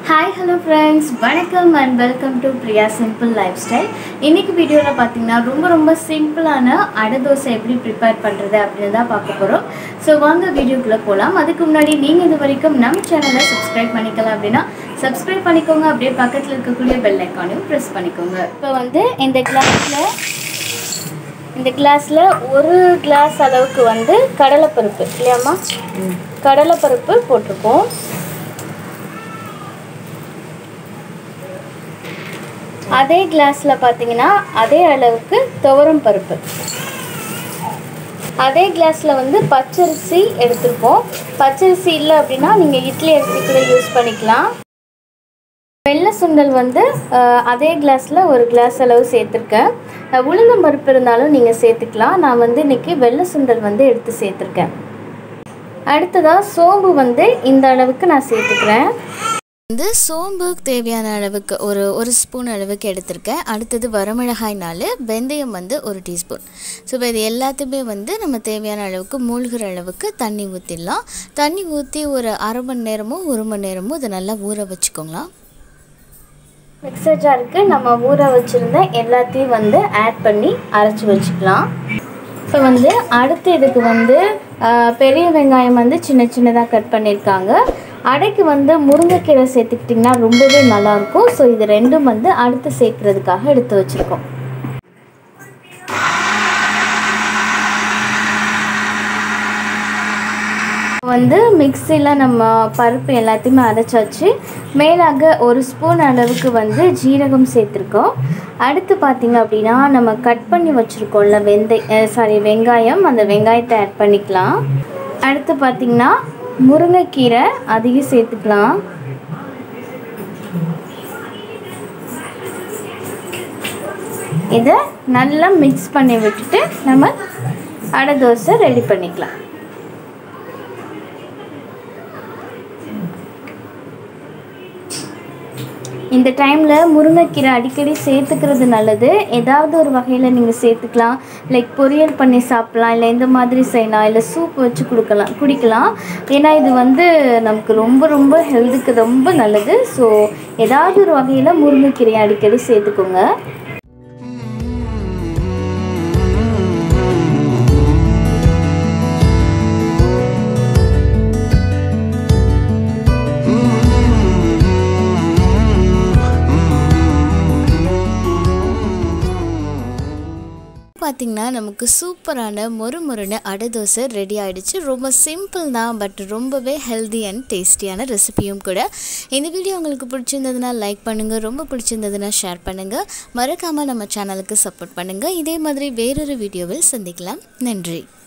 hi hello friends வணக்கம் and welcome to Priya simple lifestyle இன்றைக்கி வீடியோவில் பார்த்தீங்கன்னா ரொம்ப ரொம்ப சிம்பிளான அடை தோசை எப்படி ப்ரிப்பேர் பண்ணுறது அப்படின்னு தான் பார்க்க போகிறோம் ஸோ வாங்க வீடியோக்குள்ளே போகலாம் அதுக்கு முன்னாடி நீங்கள் இது வரைக்கும் நம்ம சேனலை சப்ஸ்கிரைப் பண்ணிக்கலாம் அப்படின்னா சப்ஸ்கிரைப் பண்ணிக்கோங்க அப்படியே பக்கத்தில் இருக்கக்கூடிய பெல் ஐக்கானையும் ப்ரெஸ் பண்ணிக்கோங்க இப்போ வந்து இந்த கிளாஸில் இந்த கிளாஸில் ஒரு கிளாஸ் அளவுக்கு வந்து கடலைப்பருப்பு இல்லையாம்மா கடலைப்பருப்பு போட்டிருக்கோம் அதே கிளாஸில் பார்த்தீங்கன்னா அதே அளவுக்கு துவரம் பருப்பு அதே கிளாஸில் வந்து பச்சரிசி எடுத்திருக்கோம் பச்சரிசி இல்லை அப்படின்னா நீங்கள் இட்லி அரிசி கூட யூஸ் பண்ணிக்கலாம் வெள்ளை சுண்டல் வந்து அஹ், அதே கிளாஸில் ஒரு கிளாஸ் அளவு சேர்த்துருக்கேன் அஹ், உளுந்தம் பருப்பு இருந்தாலும் நீங்கள் சேர்த்துக்கலாம் நான் வந்து இன்றைக்கி வெள்ளை சுண்டல் வந்து எடுத்து சேர்த்துருக்கேன் அடுத்ததாக சோம்பு வந்து இந்த அளவுக்கு நான் சேர்த்துக்கிறேன் வந்து சோம்புக்கு தேவையான அளவுக்கு ஒரு ஒரு ஸ்பூன் அளவுக்கு எடுத்திருக்கேன் அடுத்தது வரமிளகாய் நாலு வெந்தயம் வந்து ஒரு டீஸ்பூன் ஸோ இப்போ இது எல்லாத்தையுமே வந்து நம்ம தேவையான அளவுக்கு மூழ்கிற அளவுக்கு தண்ணி ஊற்றிடலாம் தண்ணி ஊற்றி ஒரு அரை மணி நேரமோ ஒரு மணி நேரமோ இதை நல்லா ஊற வச்சுக்கோங்களா மிக்சர் ஜாருக்கு நம்ம ஊற வச்சுருந்த எல்லாத்தையும் வந்து ஆட் பண்ணி அரைச்சி வச்சுக்கலாம் இப்போ வந்து அடுத்து இதுக்கு வந்து ஆஹ், பெரிய வெங்காயம் வந்து சின்ன சின்னதாக கட் பண்ணியிருக்காங்க அடைக்கு வந்து முருங்கைக்கீரை சேர்த்துக்கிட்டிங்கன்னா ரொம்பவே நல்லாயிருக்கும் ஸோ இது ரெண்டும் வந்து அடுத்து சேர்க்குறதுக்காக எடுத்து வச்சுருக்கோம் வந்து மிக்சியில் நம்ம பருப்பு எல்லாத்தையுமே அரைச்சாச்சு மேலாக ஒரு ஸ்பூன் அளவுக்கு வந்து ஜீரகம் சேர்த்துருக்கோம் அடுத்து பார்த்திங்க அப்படின்னா நம்ம கட் பண்ணி வச்சுருக்கோம்ல வெந்தய சாரி வெங்காயம் அந்த வெங்காயத்தை ஆட் பண்ணிக்கலாம் அடுத்து பார்த்திங்கன்னா முருங்கைக்கீரை அதையும் சேர்த்துக்கலாம் இதை நல்லா மிக்ஸ் பண்ணி விட்டுட்டு நம்ம அடை தோசை ரெடி பண்ணிக்கலாம் இந்த டைமில் முருங்கைக்கீரை அடிக்கடி சேர்த்துக்கிறது நல்லது ஏதாவது ஒரு வகையில் நீங்கள் சேர்த்துக்கலாம் லைக் பொரியல் பண்ணி சாப்பிட்லாம் இல்லை இந்த மாதிரி செய்யலாம் இல்லை சூப் வச்சு கொடுக்கலாம் குடிக்கலாம் ஏன்னா இது வந்து நமக்கு ரொம்ப ரொம்ப ஹெல்த்துக்கு ரொம்ப நல்லது ஸோ ஏதாவது ஒரு வகையில் முருங்கைக்கீரையை அடிக்கடி சேர்த்துக்கோங்க பார்த்திங்கன்னா நமக்கு சூப்பரான மொறு மொறுன்னு அடை தோசை ரெடி ஆயிடுச்சு ரொம்ப சிம்பிள் தான் பட் ரொம்பவே ஹெல்தி அண்ட் டேஸ்டியான ரெசிபியும் கூட இந்த வீடியோ உங்களுக்கு பிடிச்சிருந்ததுன்னா லைக் பண்ணுங்கள் ரொம்ப பிடிச்சிருந்ததுன்னா ஷேர் பண்ணுங்கள் மறக்காமல் நம்ம சேனலுக்கு சப்போர்ட் பண்ணுங்கள் இதே மாதிரி வேறொரு வீடியோவில் சந்திக்கலாம் நன்றி